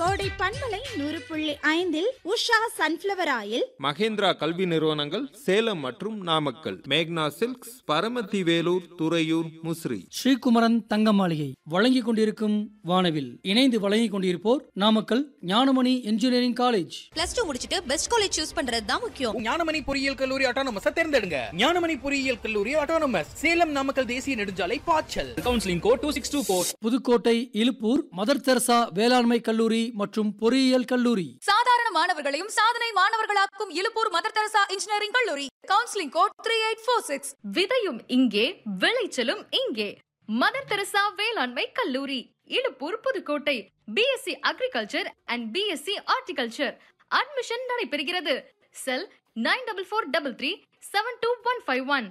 கோடை பண்பலை நூறு புள்ளி ஐந்தில் உஷா சன்ஃபிளவர் ஆயில் மகேந்திரா கல்வி நிறுவனங்கள் சேலம் மற்றும் நாமக்கல் மேக்னா சில்க்ஸ் பரமத்தி வேலூர் துறையூர் முசிறி ஸ்ரீகுமரன் தங்க மாளிகை வழங்கிக் கொண்டிருக்கும் வானவில் இணைந்து வழங்கிக் கொண்டிருப்போர் Namakkal Gnanamani engineering college plus two முடிச்சிட்டு பெஸ்ட் காலேஜ் சூஸ் பண்றது தான் முக்கியம் ஞானமணி பொறியியல் கல்லூரி ஆட்டோனமஸ் தேர்ந்தெடுங்க ஞானமணி பொறியியல் கல்லூரி ஆட்டோனமஸ் சேலம் நாமக்கல் தேசிய நெடுஞ்சாலை பாய்ச்சல் counselling code two six two four Pudukkottai Iluppur Mother Teresa வேளாண்மை கல்லூரி மற்றும் பொறியியல் கல்லூரி சாதாரண மாணவர்களையும் சாதனை மாணவர்களாக்கும் இலுப்பூர் மதர் தெரசா இன்ஜினியரிங் கல்லூரி counselling code three eight four six விதையும் இங்கே விளைச்சலும் இங்கே மதர் தெரசா வேளாண்மை கல்லூரி Iluppur Pudukkottai BSc agriculture and BSc horticulture admission நடைபெறுகிறது cell nine double four double three seven two one five one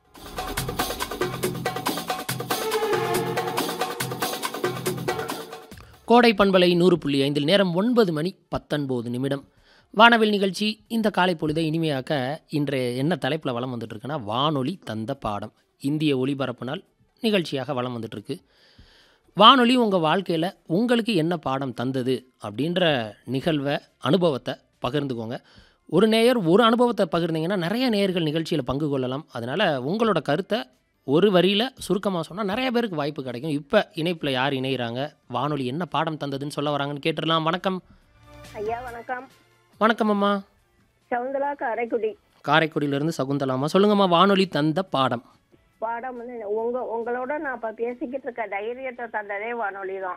Kodai பண்பலை நூறு புள்ளி ஐந்தில் நேரம் ஒன்பது மணி பத்தொன்பது நிமிடம் வானவில் நிகழ்ச்சி இந்த காலை பொழுதை இனிமையாக்க இன்றைய என்ன தலைப்பில் வளம் வந்துட்டுருக்குன்னா வானொலி தந்த பாடம் இந்திய ஒளிபரப்பு நாள் நிகழ்ச்சியாக வளம் வந்துட்டுருக்கு வானொலி உங்கள் வாழ்க்கையில் உங்களுக்கு என்ன பாடம் தந்தது அப்படின்ற நிகழ்வை அனுபவத்தை பகிர்ந்துக்கோங்க ஒரு நேயர் ஒரு அனுபவத்தை பகிர்ந்தீங்கன்னா நிறைய நேயர்கள் நிகழ்ச்சியில் பங்கு கொள்ளலாம் அதனால் உங்களோட கருத்தை ஒரு வரியில் சுருக்கமாக சொன்னால் நிறைய பேருக்கு வாய்ப்பு கிடைக்கும் இப்போ இணைப்பில் யார் இணைகிறாங்க வானொலி என்ன பாடம் தந்ததுன்னு சொல்ல வராங்கன்னு கேட்டுடலாம் வணக்கம் ஐயா வணக்கம் வணக்கம் அம்மா சவுந்தலா காரைக்குடி காரைக்குடியிலேருந்து சகுந்தலாமா சொல்லுங்கம்மா வானொலி தந்த பாடம் பாடம் வந்து உங்க உங்களோட நான் இப்ப பேசிக்கிட்டு இருக்க தைரியத்தை தந்ததே வானொலி தான்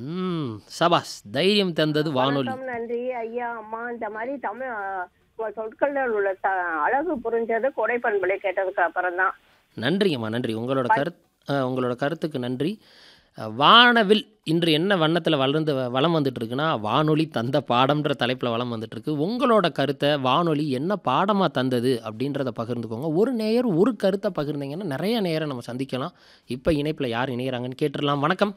ம் சபாஸ் தைரியம் தந்தது வானொலி வணக்கம் நன்றி ஐயா அம்மா இந்த மாதிரி தமிழ் அஹ், உங்க சொற்களில் உள்ள த- அழகு புரிஞ்சது கொடை பண்பலை கேட்டதுக்கு அப்புறம் தான் நன்றிங்கம்மா நன்றி உங்களோட கருத் அஹ், உங்களோட கருத்துக்கு நன்றி அஹ், வானவில் இன்று என்ன வண்ணத்தில் வளர்ந்து வளம் வந்துட்டு இருக்குன்னா வானொலி தந்த பாடம்ன்ற தலைப்பில் வளம் வந்துட்டு இருக்கு உங்களோட கருத்தை வானொலி என்ன பாடமாக தந்தது அப்படின்றத பகிர்ந்துக்கோங்க ஒரு நேயர் ஒரு கருத்தை பகிர்ந்தீங்கன்னா நிறைய நேரம் நம்ம சந்திக்கலாம் இப்போ இணைப்பில் யார் இணைகிறாங்கன்னு கேட்டுடலாம் வணக்கம்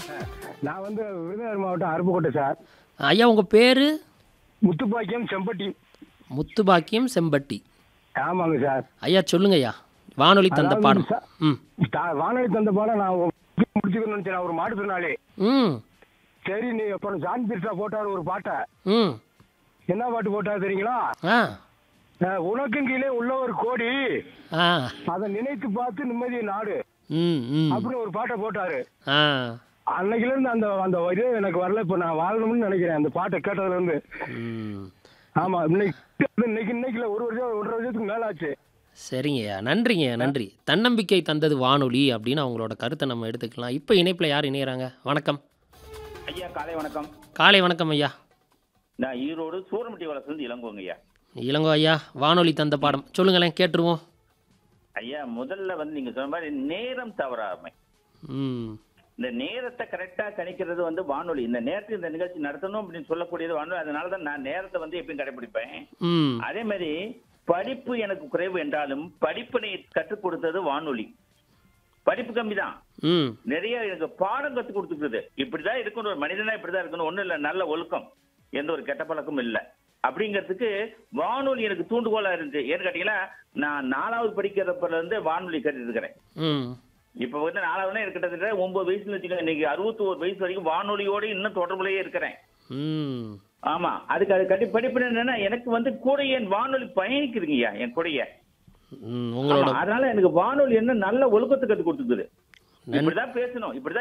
நான் வந்து விருதுநகர் மாவட்டம் அருப்புக்கோட்டை சார் ஐயா உங்கள் பேர் முத்துப்பாக்கியம் செம்பட்டி முத்துபாக்கியம் செம்பட்டி ஆமாங்க சார் ஐயா சொல்லுங்க ஐயா வானொலி தந்த அதாவது பாடம் ச- ம் தா- வானொலி தந்த பாடம் நான் முடிச்சுக்கணும்னு நினைச்சேன் நான் ஒரு மாட்டுத்திறனாளி ம் சரி நீ இப்போ ஜான் பிர்சா போட்டார் ஒரு பாட்டை ம் என்ன பாட்டு போட்டார் தெரியுங்களா ஆ அஹ், உனக்கும் கீழே உள்ள ஒரு கோடி ஆ அதை நினைத்து பார்த்து நிம்மதிய நாடு ம் ம் அப்படின்னு ஒரு பாட்டை போட்டாரு ஆ அன்னைக்குல இருந்து அந்த அந்த இது எனக்கு வரல இப்போ நான் வாழணும்னு நினைக்கிறேன் அந்த பாட்டை கேட்டதுல இருந்து ம் ஆமா இன்னைக்கு இன்னைக்கு இன்னைக்குல ஒரு வருஷம் ஒன்றரை வருஷத்துக்கு மேல ஆச்சு சரிங்கய்யா நன்றிங்கய்யா நன்றி தன்னம்பிக்கை தந்தது வானொலி அப்படின்னு அவங்களோட கருத்தை நம்ம எடுத்துக்கலாம் இப்போ இணைப்பில் யார் இணையறாங்க வணக்கம் ஐயா காலை வணக்கம் காலை வணக்கம் ஐயா நான் ஈரோடு சூரமட்டி வளர்ந்து இளங்கோங்க ஐயா இளங்கோ ஐயா வானொலி தந்த பாடம் சொல்லுங்களேன் கேட்டுருவோம் ஐயா முதல்ல வந்து நீங்க சொன்ன மாதிரி நேரம் தவறாமை ம் இந்த நேரத்தை கரெக்டா கணிக்கிறது வந்து வானொலி இந்த நேரத்தில் இந்த நிகழ்ச்சி நடத்தணும் அப்படின்னு சொல்லக்கூடியது வானொலி அதனால தான் நான் நேரத்தை வந்து எப்பயும் கடைபிடிப்பேன் ம் அதே மாதிரி படிப்பு எனக்கு குறைவு என்றாலும் படிப்பினை கற்றுக் கொடுத்தது வானொலி படிப்பு கம்மி தான் ம் நிறைய எனக்கு பாடம் கற்றுக் கொடுத்துருக்குது இப்படிதான் இருக்கணும் ஒரு மனிதனா இப்படிதான் இருக்கணும் ஒண்ணும் இல்ல நல்ல ஒழுக்கம் எந்த ஒரு கெட்ட பழக்கமும் இல்ல அப்படிங்கிறதுக்கு வானொலி எனக்கு தூண்டுகோலா இருந்துச்சு ஏன்னு கேட்டீங்கன்னா நான் நாலாவது படிக்கிறப்பல இருந்து வானொலி கேட்டுட்டு இருக்கிறேன் ம் இப்ப வந்து நாலாவதுனா எனக்கு கிட்டத்தட்ட ஒன்பது வயசுல வச்சுக்கோங்க இன்னைக்கு அறுபத்தி ஒரு வயசு வரைக்கும் வானொலியோட இன்னும் தொடர்புலயே இருக்கிறேன் ம் ஆமா அதுக்கு அது கட்டி படிப்பு என்னன்னா எனக்கு வந்து கூட என் வானொலி பயணிக்குதுங்கய்யா என் கூடயே ம் உங்களோட ஆமா, அதனால எனக்கு வானொலி என்ன நல்ல ஒழுக்கத்தை கத்து கொடுத்துருக்குது இப்படிதான் பேசணும் இப்படிதான்